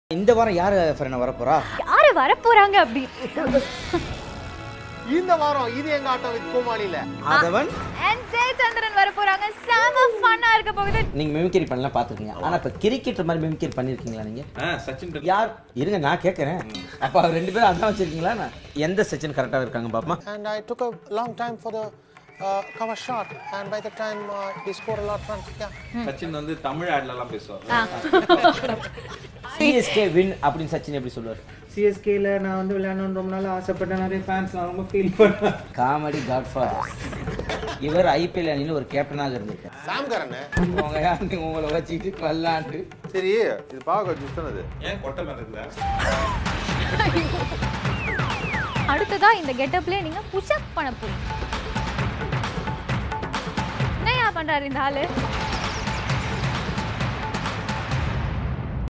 இந்த வாரம் யார் ஃப்ரெண்ட் வரப்போறா யாரு வரப்போறாங்க அப்படி இந்த வாரம் இது எங்க ஆட்டம் வித் கோமாளியில ஆதவன் And ஜெயச்சந்திரன் வரப்போறாங்க செம ஃபன்னா இருக்க போகுது நீங்க மிமிக்ரி பண்ணலாம் பாத்துருக்கீங்க ஆனா இப்ப கிரிக்கெட் மாதிரி மிமிக்ரி பண்ணிருக்கீங்களா நீங்க ஆ, சச்சின் டெண்டுல்கர். யார் இருங்க நான் கேட்கறேன் அப்ப அவர் ரெண்டு பேரும் அதான் வச்சிருக்கீங்களா நான் எந்த சச்சின் கரெக்டா இருக்காங்க பாப்பா and I took a long time for the uh, cover shot and by the time uh, he scored a lot of runs yeah Sachin வந்து தமிழ் ஆட்ல எல்லாம் பேசுவார் சிஎஸ்கே வின் அப்படின்னு சச்சின் எப்படி சொல்லுவார் சிஎஸ்கேல நான் வந்து விளையாடணும்னு ரொம்ப நாள் ஆசைப்பட்டேன் நிறைய ஃபேன்ஸ் நான் ரொம்ப ஃபீல் பண்ணேன் காமெடி காட்ஃபாதர் இவர் ஐபிஎல் அணியில் ஒரு கேப்டனாக இருந்திருக்கார் சாம் கரன் உங்க யாரு உங்களை வச்சுக்கிட்டு விளாண்டு சரி இது பாக்க ஜூஸ் தானது ஏன் கொட்டை மேல இருந்தா அடுத்ததா இந்த கெட்டப்ல நீங்க புஷ் அப் பண்ண போறீங்க என்னையா பண்றாரு இந்த ஆளு